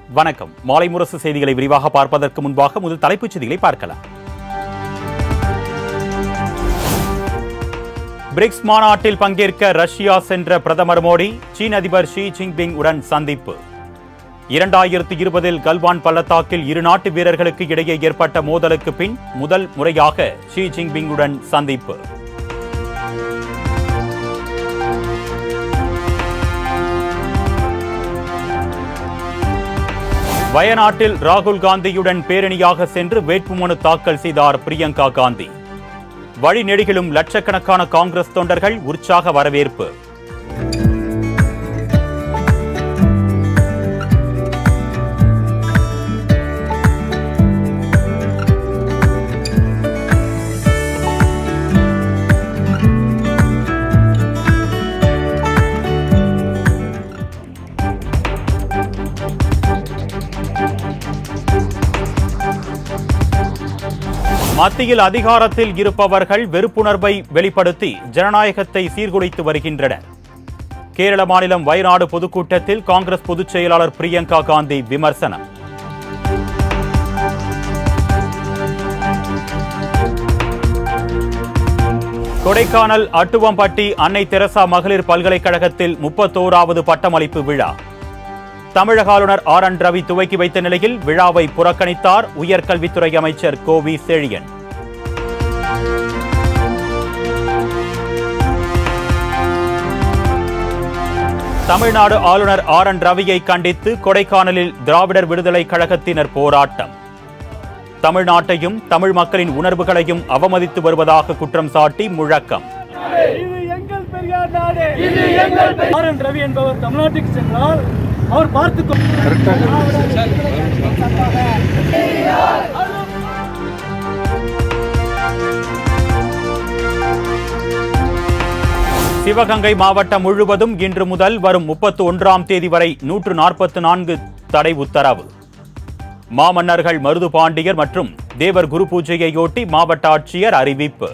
வணக்கம் மாலை முரசு செய்திகளை விரிவாக பார்ப்பதற்கு முன்பாக முதல் தலைப்புச் செய்திகளை பார்க்கலாம் பிரிக்ஸ் மாநாட்டில் பங்கேற்க ரஷ்யா சென்ற பிரதமர் மோடி சீன அதிபர் ஷி ஜின்பிங் உடன் சந்திப்பு இரண்டாயிரத்தி இருபதில் கல்வான் பள்ளத்தாக்கில் இரு நாட்டு வீரர்களுக்கு இடையே ஏற்பட்ட மோதலுக்கு பின் முதல் முறையாக ஷி ஜின்பிங்குடன் சந்திப்பு வயநாட்டில் ராகுல் காந்தியுடன் பேரணியாக சென்று வேட்புமனு தாக்கல் செய்தார் பிரியங்கா காந்தி வழிநெடுகிலும் லட்சக்கணக்கான காங்கிரஸ் தொண்டர்கள் உற்சாக வரவேற்பு மத்தியில் அதிகாரத்தில் இருப்பவர்கள் வெறுப்புணர்வை வெளிப்படுத்தி ஜனநாயகத்தை சீர்குலைத்து வருகின்றனர் கேரள மாநிலம் வயநாடு பொதுக்கூட்டத்தில் காங்கிரஸ் பொதுச் செயலாளர் பிரியங்கா காந்தி விமர்சனம் கொடைக்கானல் அட்டுவம்பட்டி அன்னை தெரசா மகளிர் பல்கலைக்கழகத்தில் முப்பத்தோராவது பட்டமளிப்பு விழா தமிழக ஆளுநர் ஆர் என் ரவி துவக்கி வைத்த நிலையில் விழாவை புறக்கணித்தார் உயர்கல்வித்துறை அமைச்சர் கோவி செழியன் தமிழ்நாடு ஆளுநர் ஆர் என் ரவியை கண்டித்து கொடைக்கானலில் திராவிடர் விடுதலை கழகத்தினர் போராட்டம் தமிழ்நாட்டையும் தமிழ் மக்களின் உணர்வுகளையும் அவமதித்து வருவதாக குற்றம் சாட்டி முழக்கம் இது எங்கள் பெரியார் நாடு இது எங்கள் ஆர் என் ரவி என்பவர் தமிழ்நாட்டுக்கு சென்றால் அவர் பார்த்துக் கொண்டு சிவகங்கை மாவட்டம் முழுவதும் இன்று முதல் வரும் முப்பத்தி ஒன்றாம் தேதி வரை நூற்று நாற்பத்தி நான்கு தடை உத்தரவு மாமன்னர்கள் மருது பாண்டியர் மற்றும் தேவர் குரு பூஜையையொட்டி மாவட்ட ஆட்சியர் அறிவிப்பு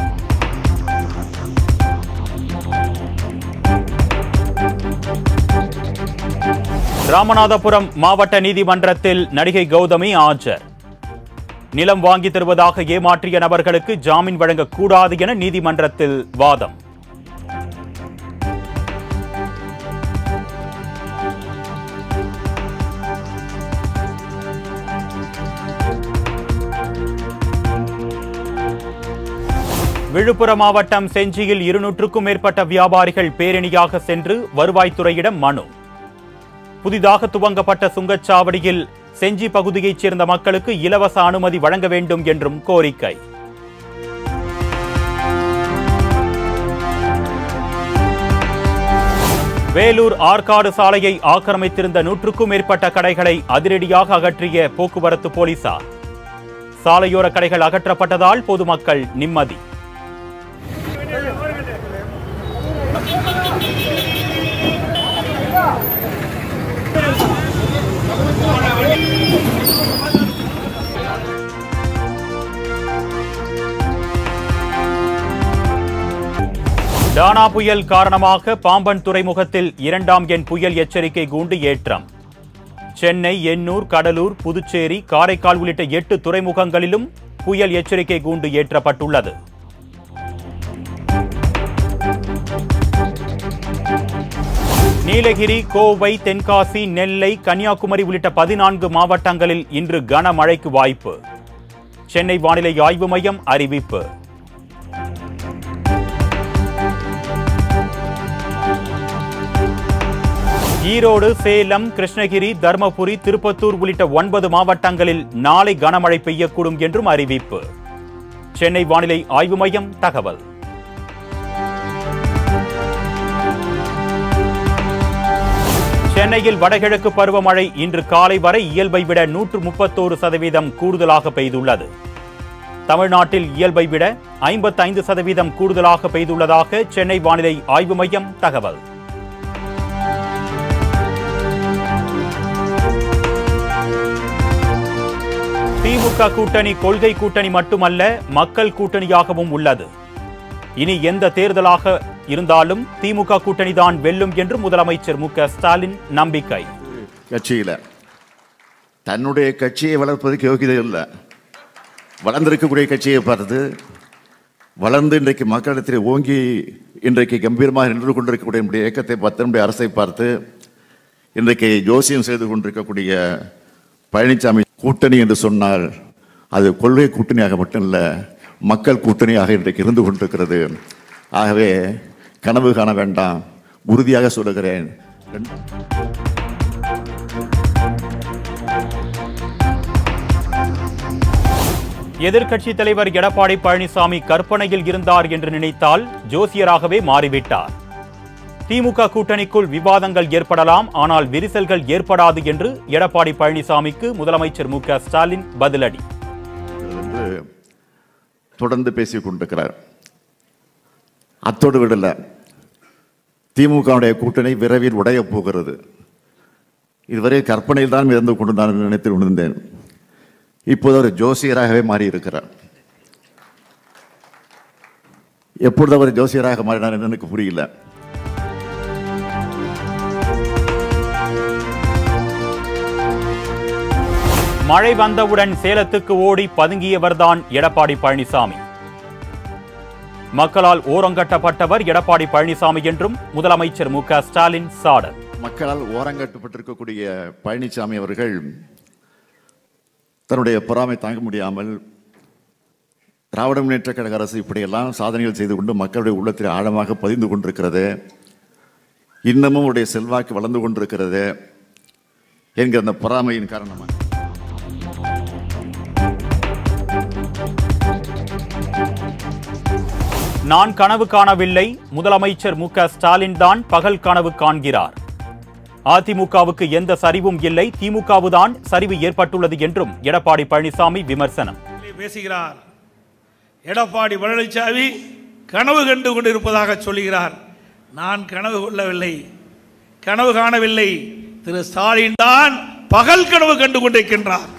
ராமநாதபுரம் மாவட்ட நீதிமன்றத்தில் நடிகை கௌதமி ஆஜர் நிலம் வாங்கி தருவதாக ஏமாற்றிய நபர்களுக்கு ஜாமீன் வழங்கக்கூடாது என நீதிமன்றத்தில் வாதம் விழுப்புரம் மாவட்டம் செஞ்சியில் இருநூற்றுக்கும் மேற்பட்ட வியாபாரிகள் பேரணியாக சென்று வருவாய்த்துறையிடம் மனு புதிதாக துவங்கப்பட்ட சுங்கச்சாவடியில் செஞ்சி பகுதியைச் சேர்ந்த மக்களுக்கு இலவச அனுமதி வழங்க வேண்டும் என்றும் கோரிக்கை வேலூர் ஆற்காடு சாலையை ஆக்கிரமித்திருந்த நூற்றுக்கும் மேற்பட்ட கடைகளை அதிரடியாக அகற்றிய போக்குவரத்து போலீசார் சாலையோர கடைகள் அகற்றப்பட்டதால் பொதுமக்கள் நிம்மதி டானா புயல் காரணமாக பாம்பன் துறைமுகத்தில் இரண்டாம் எண் புயல் எச்சரிக்கை கூண்டு ஏற்றம் சென்னை எண்ணூர் கடலூர் புதுச்சேரி காரைக்கால் உள்ளிட்ட எட்டு துறைமுகங்களிலும் புயல் எச்சரிக்கை கூண்டு ஏற்றப்பட்டுள்ளது நீலகிரி கோவை தென்காசி நெல்லை கன்னியாகுமரி உள்ளிட்ட பதினான்கு மாவட்டங்களில் இன்று கனமழைக்கு வாய்ப்பு சென்னை வானிலை ஆய்வு மையம் அறிவிப்பு ஈரோடு சேலம் கிருஷ்ணகிரி தர்மபுரி திருப்பத்தூர் உள்ளிட்ட ஒன்பது மாவட்டங்களில் நாளை கனமழை பெய்யக்கூடும் என்றும் அறிவிப்பு சென்னை வானிலை ஆய்வு மையம் தகவல் சென்னையில் வடகிழக்கு பருவமழை இன்று காலை வரை இயல்பை விட நூற்று முப்பத்தோரு சதவீதம் கூடுதலாக பெய்துள்ளது தமிழ்நாட்டில் இயல்பை விட ஐம்பத்தைந்து சதவீதம் கூடுதலாக பெய்துள்ளதாக சென்னை வானிலை ஆய்வு மையம் தகவல் திமுக கூட்டணி கொள்கை கூட்டணி மட்டுமல்ல மக்கள் கூட்டணியாகவும் உள்ளது இனி எந்த தேர்தலாக இருந்தாலும் திமுக கூட்டணிதான் வெல்லும் என்று முதலமைச்சர் மு க ஸ்டாலின் நம்பிக்கை கட்சியில தன்னுடைய கட்சியை வளர்ப்பதற்கு யோகிதை இல்லை வளர்ந்திருக்கக்கூடிய கட்சியை பார்த்து வளர்ந்து இன்றைக்கு மக்களிடத்தில் ஓங்கி இன்றைக்கு கம்பீரமாக நின்று கொண்டிருக்கக்கூடிய நம்முடைய இயக்கத்தை பார்த்து நம்முடைய அரசை பார்த்து இன்றைக்கு ஜோசியம் செய்து கொண்டிருக்கக்கூடிய பழனிசாமி கூட்டணி என்று சொன்னால் அது கொள்கை கூட்டணியாக மட்டும் இல்லை மக்கள் கூட்டணியாக இன்றைக்கு இருந்து கொண்டிருக்கிறது ஆகவே கனவு காண வேண்டாம் உறுதியாக சொல்லுகிறேன் எதிர்க்கட்சி தலைவர் எடப்பாடி பழனிசாமி கற்பனையில் இருந்தார் என்று நினைத்தால் ஜோசியராகவே மாறிவிட்டார் திமுக கூட்டணிக்குள் விவாதங்கள் ஏற்படலாம் ஆனால் விரிசல்கள் ஏற்படாது என்று எடப்பாடி பழனிசாமிக்கு முதலமைச்சர் மு க ஸ்டாலின் பதிலடி என்று தொடர்ந்து பேசிக் கொண்டிருக்கிறார் அத்தோடு விடல திமுகவுடைய கூட்டணி விரைவில் உடையப் போகிறது இதுவரை கற்பனையில் தான் இருந்து கொண்டு நான் நினைத்து கொண்டிருந்தேன் இப்போது அவர் ஜோசியராகவே மாறியிருக்கிறார் எப்பொழுது அவர் ஜோசியராக மாறினார் என்று எனக்கு புரியல மழை வந்தவுடன் சேலத்துக்கு ஓடி பதுங்கியவர்தான் எடப்பாடி பழனிசாமி மக்களால் ஓரங்கட்டப்பட்டவர் எடப்பாடி பழனிசாமி என்றும் முதலமைச்சர் மு க ஸ்டாலின் சாடல் மக்களால் ஓரங்கட்டப்பட்டிருக்கக்கூடிய பழனிசாமி அவர்கள் தன்னுடைய பொறாமை தாங்க முடியாமல் திராவிட முன்னேற்ற கழக அரசு இப்படியெல்லாம் சாதனைகள் செய்து கொண்டு மக்களுடைய உள்ளத்தில் ஆழமாக பதிந்து கொண்டிருக்கிறது இன்னமும் அவருடைய செல்வாக்கு வளர்ந்து கொண்டிருக்கிறது என்கிற அந்த பொறாமையின் காரணமாக நான் கனவு காணவில்லை முதலமைச்சர் மு க ஸ்டாலின் தான் பகல் கனவு காண்கிறார் அதிமுகவுக்கு எந்த சரிவும் இல்லை திமுகவுதான் சரிவு ஏற்பட்டுள்ளது என்றும் எடப்பாடி பழனிசாமி விமர்சனம் பேசுகிறார் எடப்பாடி பழனிசாமி கனவு கண்டு கொண்டிருப்பதாக சொல்லுகிறார் நான் கனவு கொள்ளவில்லை கனவு காணவில்லை திரு ஸ்டாலின் தான் பகல் கனவு கண்டு கொண்டிருக்கின்றார்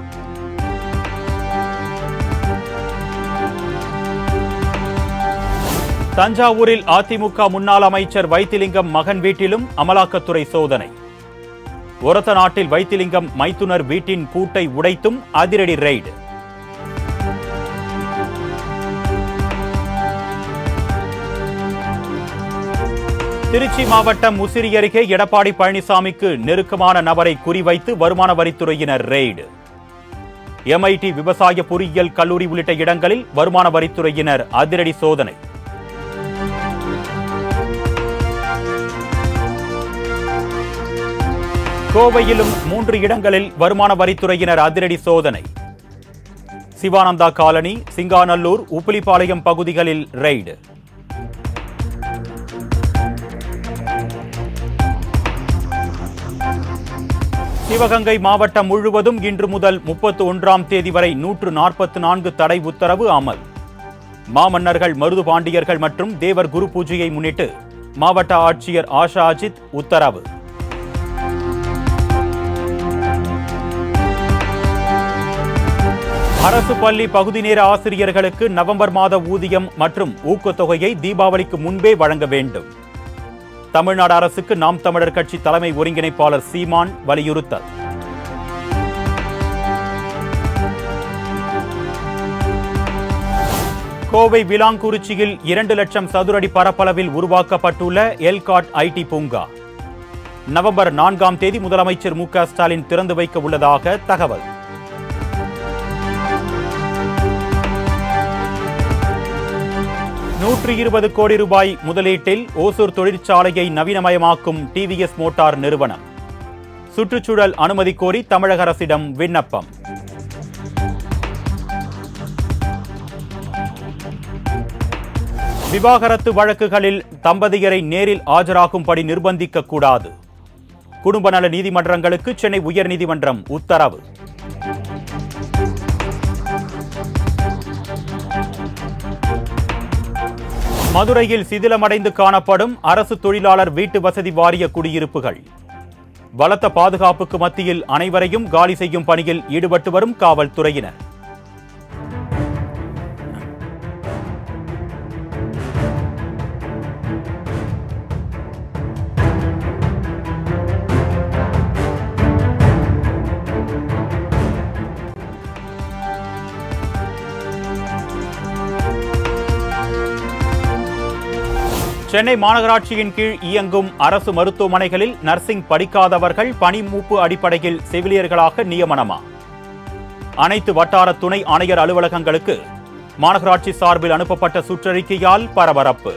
தஞ்சாவூரில் அதிமுக முன்னாள் அமைச்சர் வைத்திலிங்கம் மகன் வீட்டிலும் அமலாக்கத்துறை சோதனை ஒரத்த நாட்டில் வைத்திலிங்கம் மைத்துனர் வீட்டின் பூட்டை உடைத்தும் அதிரடி ரெய்டு திருச்சி மாவட்டம் முசிறி அருகே எடப்பாடி பழனிசாமிக்கு நெருக்கமான நபரை குறிவைத்து வருமான வரித்துறையினர் ரெய்டு எம்ஐடி விவசாய பொறியியல் கல்லூரி உள்ளிட்ட இடங்களில் வருமான வரித்துறையினர் அதிரடி சோதனை கோவையிலும் மூன்று இடங்களில் வருமான வரித்துறையினர் அதிரடி சோதனை சிவானந்தா காலனி சிங்காநல்லூர் உப்பிலிப்பாளையம் பகுதிகளில் ரெய்டு சிவகங்கை மாவட்டம் முழுவதும் இன்று முதல் முப்பத்து ஒன்றாம் தேதி வரை நூற்று நாற்பத்து நான்கு தடை உத்தரவு அமல் மாமன்னர்கள் மருது பாண்டியர்கள் மற்றும் தேவர் குரு பூஜையை முன்னிட்டு மாவட்ட ஆட்சியர் ஆஷா அஜித் உத்தரவு அரசு பள்ளி பகுதி நேர ஆசிரியர்களுக்கு நவம்பர் மாத ஊதியம் மற்றும் ஊக்கத்தொகையை தீபாவளிக்கு முன்பே வழங்க வேண்டும் தமிழ்நாடு அரசுக்கு நாம் தமிழர் கட்சி தலைமை ஒருங்கிணைப்பாளர் சீமான் வலியுறுத்தல் கோவை விலாங்குறிச்சியில் இரண்டு லட்சம் சதுரடி பரப்பளவில் உருவாக்கப்பட்டுள்ள எல்காட் ஐடி பூங்கா நவம்பர் நான்காம் தேதி முதலமைச்சர் மு க ஸ்டாலின் திறந்து வைக்க உள்ளதாக தகவல் நூற்று இருபது கோடி ரூபாய் முதலீட்டில் ஓசூர் தொழிற்சாலையை நவீனமயமாக்கும் டிவிஎஸ் மோட்டார் நிறுவனம் சுற்றுச்சூழல் அனுமதி கோரி தமிழக அரசிடம் விண்ணப்பம் விவாகரத்து வழக்குகளில் தம்பதியரை நேரில் ஆஜராகும்படி நிர்பந்திக்க கூடாது குடும்ப நல நீதிமன்றங்களுக்கு சென்னை உயர்நீதிமன்றம் உத்தரவு மதுரையில் சிதிலமடைந்து காணப்படும் அரசு தொழிலாளர் வீட்டு வசதி வாரிய குடியிருப்புகள் பலத்த பாதுகாப்புக்கு மத்தியில் அனைவரையும் காலி செய்யும் பணியில் ஈடுபட்டு வரும் காவல்துறையினர் சென்னை மாநகராட்சியின் கீழ் இயங்கும் அரசு மருத்துவமனைகளில் நர்சிங் படிக்காதவர்கள் பணி மூப்பு அடிப்படையில் செவிலியர்களாக நியமனமா அனைத்து வட்டார துணை ஆணையர் அலுவலகங்களுக்கு மாநகராட்சி சார்பில் அனுப்பப்பட்ட சுற்றறிக்கையால் பரபரப்பு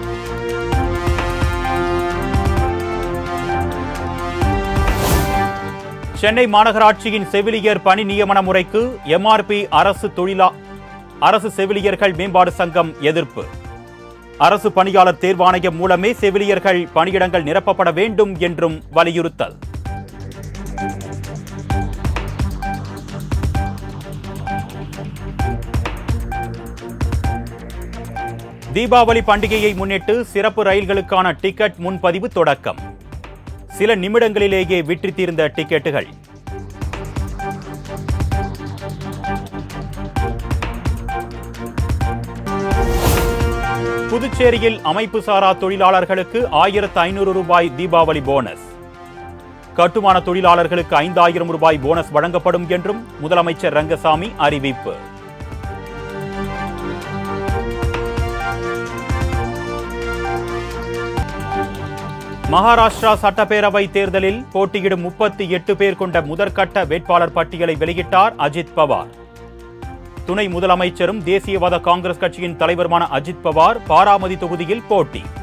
சென்னை மாநகராட்சியின் செவிலியர் பணி நியமன முறைக்கு எம்ஆர்பி அரசு தொழிலா அரசு செவிலியர்கள் மேம்பாடு சங்கம் எதிர்ப்பு அரசு பணியாளர் தேர்வாணையம் மூலமே செவிலியர்கள் பணியிடங்கள் நிரப்பப்பட வேண்டும் என்றும் வலியுறுத்தல் தீபாவளி பண்டிகையை முன்னிட்டு சிறப்பு ரயில்களுக்கான டிக்கெட் முன்பதிவு தொடக்கம் சில நிமிடங்களிலேயே விற்று தீர்ந்த டிக்கெட்டுகள் புதுச்சேரியில் அமைப்பு சாரா தொழிலாளர்களுக்கு ஆயிரத்து ஐநூறு ரூபாய் தீபாவளி போனஸ் கட்டுமான தொழிலாளர்களுக்கு ஐந்தாயிரம் ரூபாய் போனஸ் வழங்கப்படும் என்றும் முதலமைச்சர் ரங்கசாமி அறிவிப்பு மகாராஷ்டிரா சட்டப்பேரவை தேர்தலில் போட்டியிடும் முப்பத்தி எட்டு பேர் கொண்ட முதற்கட்ட வேட்பாளர் பட்டியலை வெளியிட்டார் அஜித் பவார் துணை முதலமைச்சரும் தேசியவாத காங்கிரஸ் கட்சியின் தலைவருமான அஜித் பவார் பாராமதி தொகுதியில் போட்டி